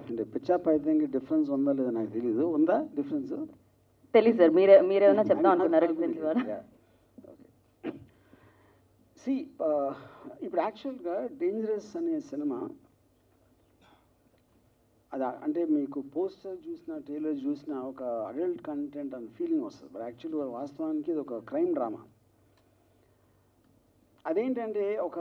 అంటే పిచ్చాప్ అయితే డిఫరెన్స్ ఉందా లేదా నాకు తెలియదు ఉందా డిఫరెన్స్ తెలియదు సార్ మీరే మీరేమైనా చెప్దాం అనుకున్నారా డిఫరెన్స్ ఇవాళ సి ఇప్పుడు యాక్చువల్గా డేంజరస్ అనే సినిమా అది అంటే మీకు పోస్టర్ చూసిన ట్రైలర్ చూసిన ఒక అడల్ట్ కంటెంట్ అని ఫీలింగ్ వస్తుంది బట్ యాక్చువల్గా వాస్తవానికి ఇది ఒక క్రైమ్ డ్రామా అదేంటంటే ఒక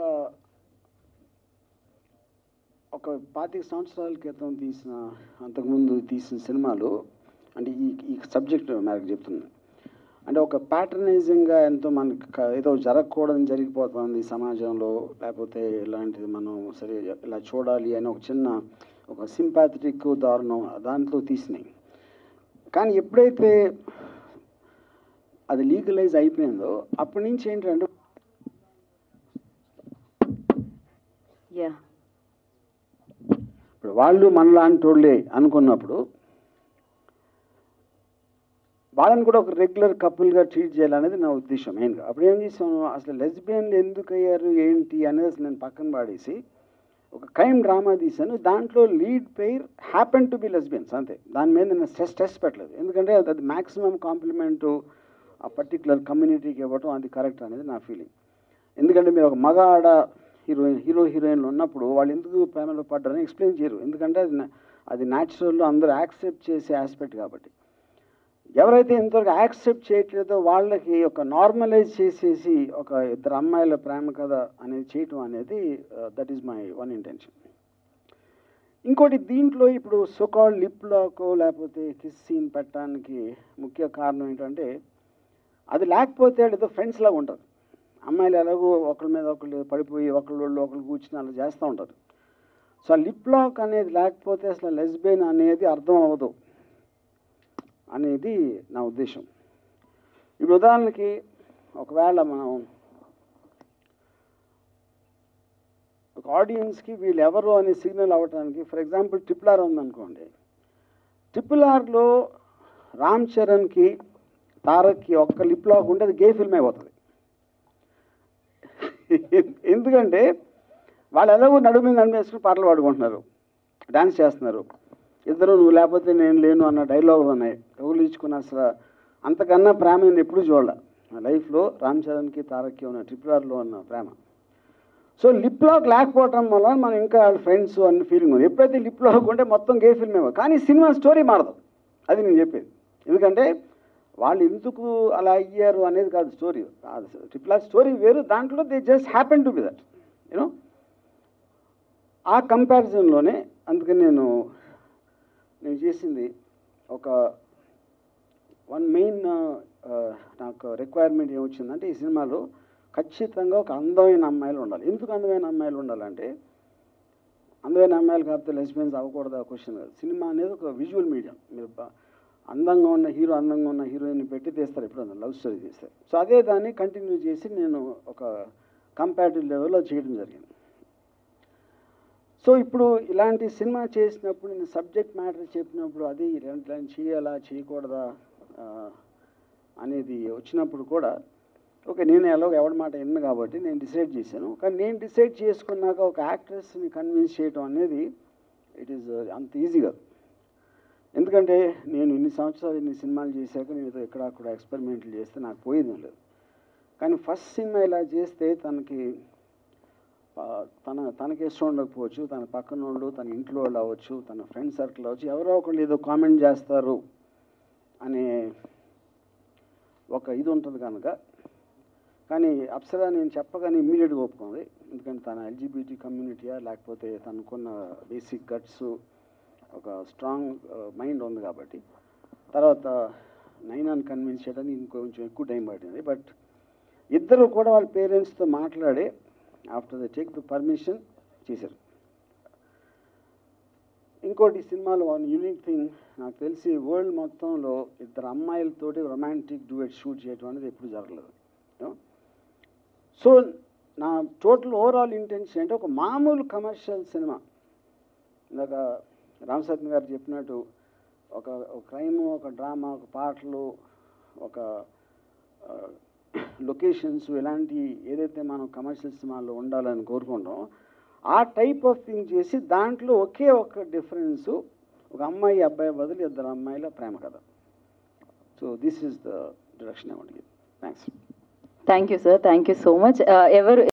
ఒక పాతిక సంవత్సరాల క్రితం తీసిన అంతకుముందు తీసిన సినిమాలు అంటే ఈ ఈ సబ్జెక్ట్ మేరకు చెప్తున్నాను అంటే ఒక ప్యాటర్నైజింగ్గా ఎంతో మనకి క- ఏదో జరగకూడదని జరిగిపోతుంది సమాజంలో లేకపోతే ఇలాంటిది మనం సరే ఇలా చూడాలి అని ఒక చిన్న ఒక సింపాథటిక్ దారుణం దాంట్లో తీసినాయి కానీ ఎప్పుడైతే అది లీగలైజ్ అయిపోయిందో అప్పటి నుంచి ఏంటంటే యా ఇప్పుడు వాళ్ళు మనలాంటి వాళ్ళే అనుకున్నప్పుడు వాళ్ళని కూడా ఒక రెగ్యులర్ కపుల్గా ట్రీట్ చేయాలనేది నా ఉద్దేశం మెయిన్గా అప్పుడు ఏం చేసాను అసలు లెస్బియన్లు ఎందుకు అయ్యారు ఏంటి అనేది అసలు నేను పక్కన పాడేసి ఒక క్రైమ్ డ్రామా తీశాను దాంట్లో lead pair happen to be lesbians అంతే దాని మీద నేను స్ట్రెస్ స్ట్రెస్ పెట్టలేదు ఎందుకంటే అది అది మ్యాక్సిమం కాంప్లిమెంట్ ఆ పర్టికులర్ కమ్యూనిటీకి ఇవ్వటం అది కరెక్ట్ అనేది నా ఫీలింగ్ ఎందుకంటే మీరు ఒక మగ ఆడ హీరోయిన్ హీరో హీరోయిన్లు ఉన్నప్పుడు వాళ్ళు ఎందుకు ప్రేమలో పడ్డారని ఎక్స్ప్లెయిన్ చేయరు ఎందుకంటే అది నా- అది న్యాచురల్ అందరూ యాక్సెప్ట్ చేసే ఆస్పెక్ట్ కాబట్టి ఎవరైతే ఇంతవరకు యాక్సెప్ట్ చేయట్లేదో వాళ్ళకి ఒక నార్మలైజ్ చేసేసి ఒక ఇద్దరు అమ్మాయిల ప్రేమ కథ అనేది చేయటం అనేది that is my one intention ఇంకోటి దీంట్లో ఇప్పుడు సోకాల్ లిప్ లాకో లేకపోతే కిస్ సీన్ పెట్టడానికి ముఖ్య కారణం ఏంటంటే అది లేకపోతే వాళ్ళు ఏదో ఫ్రెండ్స్ లాగా ఉంటారు అమ్మాయిలు ఎలాగో ఒకరి మీద ఒకళ్ళు పడిపోయి ఒకళ్ళు వాళ్ళు ఒకళ్ళు కూర్చుని అలా చేస్తూ ఉంటారు సో ఆ లిప్ లాక్ అనేది లేకపోతే అసలు లెస్బియన్ అనేది అర్థం అవ్వదు అనేది నా ఉద్దేశం ఇప్పుడు ఉదాహరణకి ఒకవేళ మనం ఒక ఆడియన్స్కి వీళ్ళు ఎవరు అనే సిగ్నల్ అవ్వటానికి ఫర్ ఎగ్జాంపుల్ ట్రిపుల్ ఆర్ ఉందనుకోండి ట్రిపుల్ ఆర్లో రామ్ చరణ్కి తారక్కి ఒక్క లిప్ లాక్ ఉంటే అది గే ఫిల్మ్ అయిపోతుంది ఎందుకంటే వాళ్ళు ఎలాగో నడుము మీద నడుము వేసుకుని పాటలు పాడుకుంటున్నారు డాన్స్ చేస్తున్నారు ఇద్దరు నువ్వు లేకపోతే నేను లేను అన్న డైలాగులు ఉన్నాయి కవులు ఇచ్చుకున్న అసలు అంతకన్నా ప్రేమ నేను ఎప్పుడూ చూడాల నా లైఫ్లో రామ్ చరణ్కి తారక్కి ఉన్న ట్రిపుల్ ఆర్లో ఉన్న ప్రేమ సో లిప్ లాక్ లేకపోవటం వల్ల మనం ఇంకా వాళ్ళ ఫ్రెండ్స్ అన్న ఫీలింగ్ ఉంది ఎప్పుడైతే లిప్ లాక్ ఉంటే మొత్తం గే ఫిల్మ్ ఏమో కానీ సినిమా స్టోరీ మారదు అది నేను చెప్పేది ఎందుకంటే వాళ్ళు ఎందుకు అలా అయ్యారు అనేది కాదు స్టోరీ ట్రిపుల్ ఆర్ స్టోరీ వేరు దాంట్లో they just happen to be that you know ఆ కంపారిజన్లోనే అందుకని నేను నేను చేసింది ఒక వన్ మెయిన్ నాకు రిక్వైర్మెంట్ ఏమొచ్చిందంటే ఈ సినిమాలో ఖచ్చితంగా ఒక అందమైన అమ్మాయిలు ఉండాలి ఎందుకు అందమైన అమ్మాయిలు ఉండాలంటే అందమైన అమ్మాయిలు కాకపోతే లెస్బియన్స్ అవ్వకూడదు క్వశ్చన్ కాదు సినిమా అనేది ఒక విజువల్ మీడియం మీరు బా- అందంగా ఉన్న హీరో అందంగా ఉన్న హీరోయిన్ పెట్టి తీస్తారు ఎప్పుడన్నా లవ్ స్టోరీ తీస్తారు సో అదే దాన్ని కంటిన్యూ చేసి నేను ఒక కంపారిటివ్ లెవెల్లో చేయడం జరిగింది సో ఇప్పుడు ఇలాంటి సినిమా చేసినప్పుడు నేను సబ్జెక్ట్ మ్యాటర్ చెప్పినప్పుడు అది ఇలాంటి చేయాలా చేయకూడదా ఆ, అనేది వచ్చినప్పుడు కూడా ఓకే నేను ఎలాగో ఎవరి మాట విన్ను కాబట్టి నేను డిసైడ్ చేశాను కానీ నేను డిసైడ్ చేసుకున్నాక ఒక యాక్ట్రెస్ని కన్విన్స్ చేయడం అనేది ఇట్ ఈస్ అంత ఈజీ కాదు ఎందుకంటే నేను ఇన్ని సంవత్సరాలు ఇన్ని సినిమాలు చేశాక నేను ఏదో ఎక్కడ అక్కడ ఎక్స్పెరిమెంట్లు చేస్తే నాకు పోయేది ఏం లేదు కానీ ఫస్ట్ సినిమా ఇలా చేస్తే తనకి ఆ, తన తనకి ఇష్టం ఉండకపోవచ్చు తన పక్కన వాళ్ళు తన ఇంట్లో వాళ్ళు అవ్వచ్చు తన ఫ్రెండ్ సర్కిల్ అవ్వచ్చు ఎవరో ఒకళ్ళు ఏదో కామెంట్ చేస్తారు అనే ఒక ఇది ఉంటుంది కనుక కానీ అప్సరా నేను చెప్పగానే ఇమ్మీడియట్గా ఒప్పుకుంది ఎందుకంటే తన ఎల్జీబీటీ కమ్యూనిటీయా లేకపోతే తనకున్న బేసిక్ గట్స్ ఒక స్ట్రాంగ్ మైండ్ ఉంది కాబట్టి తర్వాత నైనాన్ని కన్విన్స్ చేయడానికి ఇంకొంచెం ఎక్కువ టైం పట్టింది బట్ ఇద్దరు కూడా వాళ్ళ పేరెంట్స్తో మాట్లాడి after the take the permission చేశారు ఇంకోటి ఈ సినిమాలో వన్ యూనిక్ థింగ్ నాకు తెలిసి వరల్డ్ మొత్తంలో ఇద్దరు అమ్మాయిలతోటి రొమాంటిక్ డూయట్ షూట్ చేయడం అనేది ఎప్పుడు జరగలేదు సో నా టోటల్ ఓవరాల్ ఇంటెన్షన్ అంటే ఒక మామూలు కమర్షియల్ సినిమా ఇందాక రామ్ సత్యం గారు చెప్పినట్టు ఒక ఒక క్రైమ్ ఒక డ్రామా ఒక పాటలు ఒక లొకేషన్స్ ఇలాంటి ఏదైతే మనం కమర్షియల్ సినిమాల్లో ఉండాలని కోరుకుంటాం ఆ టైప్ ఆఫ్ థింగ్ చేసి దాంట్లో ఒకే ఒక డిఫరెన్స్ ఒక అమ్మాయి అబ్బాయి బదులు ఇద్దరు అమ్మాయిల ప్రేమ కథ so this is the direction I want give thanks thank you sir thank you so much ఎవరు